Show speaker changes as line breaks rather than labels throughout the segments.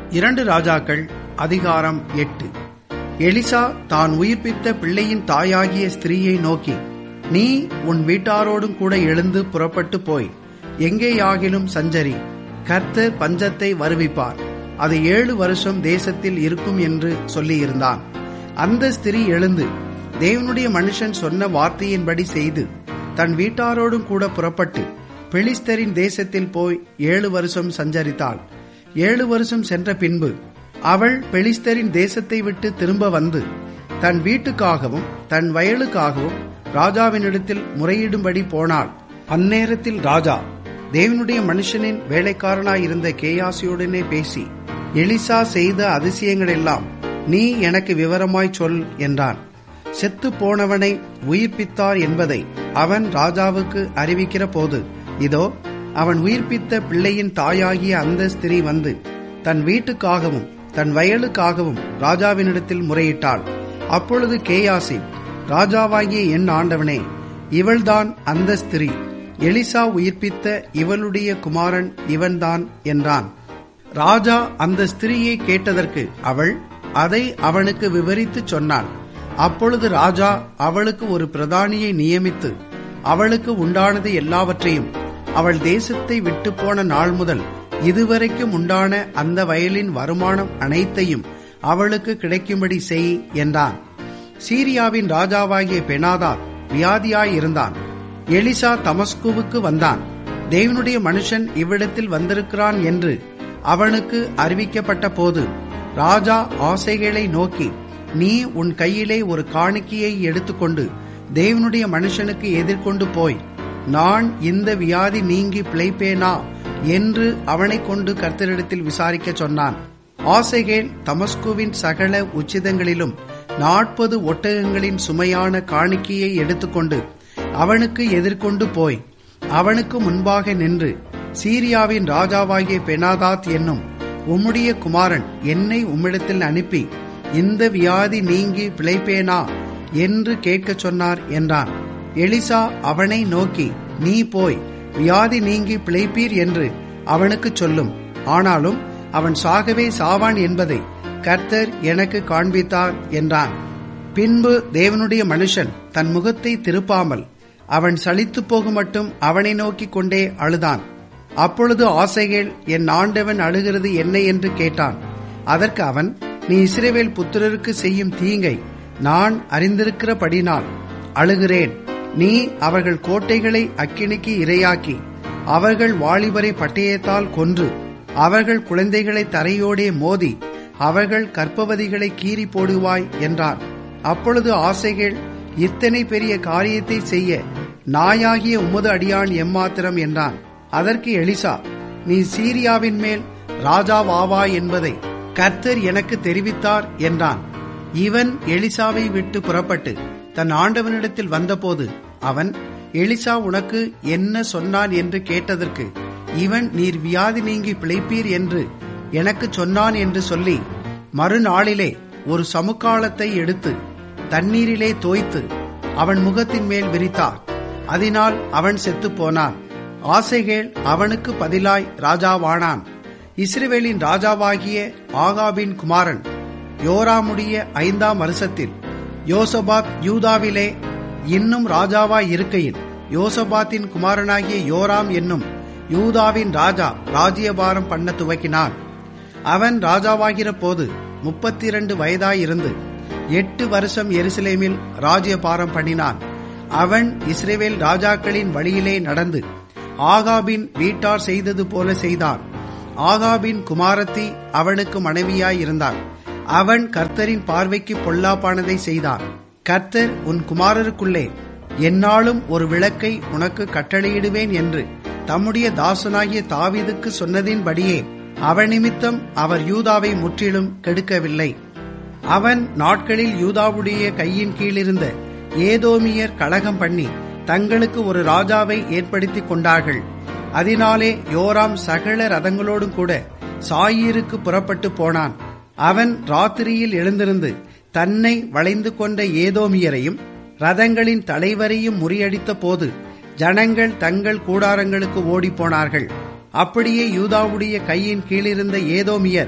இரண்டு ராஜாக்கள் அதிகாரம் எட்டு எலிசா தான் உயிர்ப்பித்த பிள்ளையின் தாயாகிய ஸ்திரீயை நோக்கி நீ உன் வீட்டாரோடும் கூட எழுந்து புறப்பட்டு போய் எங்கேயாகிலும் சஞ்சரி கர்த்தர் பஞ்சத்தை வருவிப்பார் அது ஏழு வருஷம் தேசத்தில் இருக்கும் என்று சொல்லியிருந்தான் அந்த ஸ்திரீ எழுந்து தேவனுடைய மனுஷன் சொன்ன வார்த்தையின்படி செய்து தன் வீட்டாரோடும் கூட புறப்பட்டு பெலிஸ்தரின் தேசத்தில் போய் ஏழு வருஷம் சஞ்சரித்தாள் ஏழு வருஷம் சென்ற பின்பு அவள் பெலிஸ்தரின் தேசத்தை விட்டு திரும்ப வந்து தன் வீட்டுக்காகவும் தன் வயலுக்காகவும் ராஜாவினிடத்தில் முறையிடும்படி போனாள் அந்நேரத்தில் ராஜா தேவனுடைய மனுஷனின் வேலைக்காரனாயிருந்த கேயாசியுடனே பேசி எலிசா செய்த அதிசயங்களெல்லாம் நீ எனக்கு விவரமாய் சொல் என்றான் செத்து போனவனை உயிர்ப்பித்தார் என்பதை அவன் ராஜாவுக்கு அறிவிக்கிற போது இதோ அவன் உயிர்ப்பித்த பிள்ளையின் தாயாகிய அந்த ஸ்திரீ வந்து தன் வீட்டுக்காகவும் தன் வயலுக்காகவும் ராஜாவினிடத்தில் முறையிட்டாள் அப்பொழுது கேயாசி ராஜாவாகிய என் ஆண்டவனே இவள்தான் அந்த ஸ்திரீ எலிசா உயிர்ப்பித்த இவளுடைய குமாரன் இவன்தான் என்றான் ராஜா அந்த ஸ்திரீயை கேட்டதற்கு அவள் அதை அவனுக்கு விவரித்துச் சொன்னாள் அப்பொழுது ராஜா அவளுக்கு ஒரு பிரதானியை நியமித்து அவளுக்கு உண்டானது எல்லாவற்றையும் அவள் தேசத்தை விட்டு போன நாள் முதல் இதுவரைக்கும் உண்டான அந்த வயலின் வருமானம் அனைத்தையும் அவளுக்கு கிடைக்கும்படி செய் என்றான் சீரியாவின் ராஜாவாகிய பெனாதா வியாதியாயிருந்தான் எலிசா தமஸ்குவுக்கு வந்தான் தேவனுடைய மனுஷன் இவ்விடத்தில் வந்திருக்கிறான் என்று அவனுக்கு அறிவிக்கப்பட்ட போது ராஜா ஆசைகளை நோக்கி நீ உன் கையிலே ஒரு காணிக்கையை எடுத்துக்கொண்டு தேவனுடைய மனுஷனுக்கு எதிர்கொண்டு போய் நான் இந்த வியாதி நீங்கி பிழைப்பேனா என்று அவனை கொண்டு கர்த்தரிடத்தில் விசாரிக்க சொன்னான் ஆசைகேல் தமஸ்குவின் சகல உச்சிதங்களிலும் நாற்பது ஒட்டகங்களின் சுமையான காணிக்கையை எடுத்துக்கொண்டு அவனுக்கு எதிர்கொண்டு போய் அவனுக்கு முன்பாக நின்று சீரியாவின் ராஜாவாகிய பெனாதாத் என்னும் உம்முடைய குமாரன் என்னை உம்மிடத்தில் அனுப்பி இந்த வியாதி நீங்கி பிழைப்பேனா என்று கேட்கச் சொன்னார் என்றான் எலிசா அவனை நோக்கி நீ போய் வியாதி நீங்கி பிழைப்பீர் என்று அவனுக்கு சொல்லும் ஆனாலும் அவன் சாகவே சாவான் என்பதை கர்த்தர் எனக்கு காண்பித்தார் என்றான் பின்பு தேவனுடைய மனுஷன் தன் முகத்தை திருப்பாமல் அவன் சலித்து போகும் மட்டும் அவனை நோக்கி கொண்டே அழுதான் அப்பொழுது ஆசைகள் என் ஆண்டவன் அழுகிறது என்ன என்று கேட்டான் அதற்கு அவன் நீ இஸ்ரேவேல் புத்திரருக்கு செய்யும் தீங்கை நான் அறிந்திருக்கிறபடினால் அழுகிறேன் நீ அவர்கள் கோட்டைகளை அக்கினிக்கு இரையாக்கி அவர்கள் வாலிபரை பட்டயத்தால் கொன்று அவர்கள் குழந்தைகளை தரையோடே மோதி அவர்கள் கற்பவதிகளை கீறி போடுவாய் என்றான் அப்பொழுது ஆசைகள் இத்தனை பெரிய காரியத்தை செய்ய நாயாகிய உமது அடியான் எம்மாத்திரம் என்றான் அதற்கு எலிசா நீ சீரியாவின் மேல் ராஜாவாவா என்பதை கர்த்தர் எனக்கு தெரிவித்தார் என்றான் இவன் எலிசாவை விட்டு புறப்பட்டு தன் ஆண்டவனிடத்தில் வந்தபோது அவன் எலிசா உனக்கு என்ன சொன்னான் என்று கேட்டதற்கு இவன் நீர் வியாதி நீங்கி பிழைப்பீர் என்று எனக்கு சொன்னான் என்று சொல்லி மறுநாளிலே ஒரு சமுக்காலத்தை எடுத்து தண்ணீரிலே தோய்த்து அவன் முகத்தின் மேல் விரித்தார் அதனால் அவன் செத்து போனான் ஆசைகள் அவனுக்கு பதிலாய் ராஜாவானான் இஸ்ரேவேலின் ராஜாவாகிய ஆகாபின் குமாரன் யோராமுடைய ஐந்தாம் வருஷத்தில் யோசபாத் யூதாவிலே இன்னும் ராஜாவாய் இருக்கையில் யோசபாத்தின் குமாரனாகிய யோராம் என்னும் யூதாவின் ராஜா ராஜ்யபாரம் பண்ண துவக்கினான் அவன் ராஜாவாகிற போது முப்பத்தி இரண்டு வயதாயிருந்து எட்டு வருஷம் எருசலேமில் ராஜ்யபாரம் பண்ணினான் அவன் இஸ்ரேவேல் ராஜாக்களின் வழியிலே நடந்து ஆகாபின் வீட்டார் செய்தது போல செய்தான் ஆகாபின் குமாரத்தி அவனுக்கு மனைவியாயிருந்தான் அவன் கர்த்தரின் பார்வைக்கு பொல்லாப்பானதை செய்தான் கர்த்தர் உன் குமாரருக்குள்ளே என்னாலும் ஒரு விளக்கை உனக்கு கட்டளையிடுவேன் என்று தம்முடைய தாசனாகிய தாவீதுக்கு சொன்னதின்படியே அவன் நிமித்தம் அவர் யூதாவை முற்றிலும் கெடுக்கவில்லை அவன் நாட்களில் யூதாவுடைய கையின் கீழிருந்த ஏதோமியர் கழகம் பண்ணி தங்களுக்கு ஒரு ராஜாவை ஏற்படுத்திக் கொண்டார்கள் அதனாலே யோராம் சகல ரதங்களோடும் கூட சாயீருக்கு புறப்பட்டு போனான் அவன் ராத்திரியில் எழுந்திருந்து தன்னை வளைந்து கொண்ட ஏதோமியரையும் ரதங்களின் தலைவரையும் முறியடித்த போது ஜனங்கள் தங்கள் கூடாரங்களுக்கு ஓடிப்போனார்கள் அப்படியே யூதாவுடைய கையின் கீழிருந்த ஏதோமியர்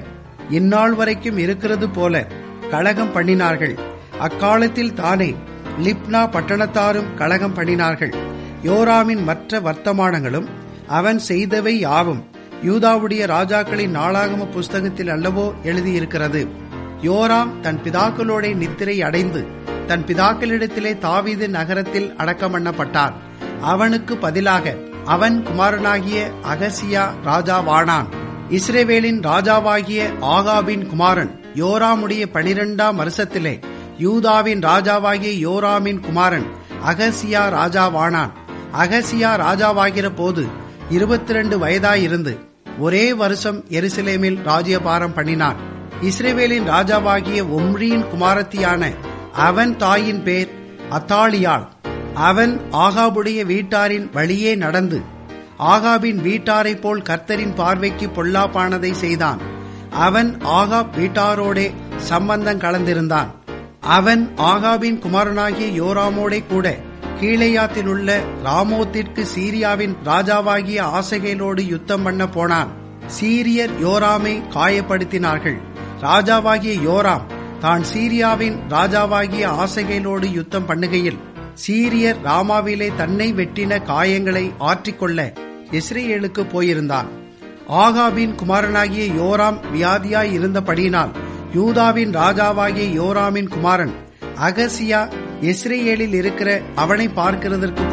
இந்நாள் வரைக்கும் இருக்கிறது போல கலகம் பண்ணினார்கள் அக்காலத்தில் தானே லிப்னா பட்டணத்தாரும் கலகம் பண்ணினார்கள் யோராமின் மற்ற வர்த்தமானங்களும் அவன் செய்தவை யாவும் யூதாவுடைய ராஜாக்களின் நாளாகம புஸ்தகத்தில் அல்லவோ எழுதியிருக்கிறது யோராம் தன் பிதாக்களோட நித்திரை அடைந்து தன் பிதாக்களிடத்திலே தாவீது நகரத்தில் அடக்கம் பண்ணப்பட்டான் அவனுக்கு பதிலாக அவன் குமாரனாகிய அகசியா ராஜாவானான் இஸ்ரேவேலின் ராஜாவாகிய ஆகாபின் குமாரன் யோராமுடைய பனிரெண்டாம் வருஷத்திலே யூதாவின் ராஜாவாகிய யோராமின் குமாரன் அகசியா ராஜாவானான் அகசியா ராஜாவாகிற போது இருபத்தி ரெண்டு வயதாயிருந்து ஒரே வருஷம் எருசலேமில் ராஜ்யபாரம் பண்ணினான் இஸ்ரேவேலின் ராஜாவாகிய ஒம்ரியின் குமாரத்தியான அவன் தாயின் பேர் அத்தாளியாள் அவன் ஆகாபுடைய வீட்டாரின் வழியே நடந்து ஆகாபின் வீட்டாரைப் போல் கர்த்தரின் பார்வைக்கு பொல்லாப்பானதை செய்தான் அவன் ஆகாப் வீட்டாரோடே சம்பந்தம் கலந்திருந்தான் அவன் ஆகாபின் குமாரனாகிய யோராமோடே கூட கீழையாத்தில் உள்ள ராமோத்திற்கு சீரியாவின் ராஜாவாகிய ஆசைகளோடு யுத்தம் பண்ண போனான் சீரியர் யோராமை காயப்படுத்தினார்கள் ராஜாவாகிய யோராம் தான் சீரியாவின் ராஜாவாகிய ஆசைகளோடு யுத்தம் பண்ணுகையில் சீரியர் ராமாவிலே தன்னை வெட்டின காயங்களை ஆற்றிக்கொள்ள இஸ்ரேலுக்கு போயிருந்தான் ஆகாபின் குமாரனாகிய யோராம் வியாதியாய் இருந்தபடியினால் யூதாவின் ராஜாவாகிய யோராமின் குமாரன் அகசியா இஸ்ரேலில் இருக்கிற அவனை பார்க்கிறதற்கு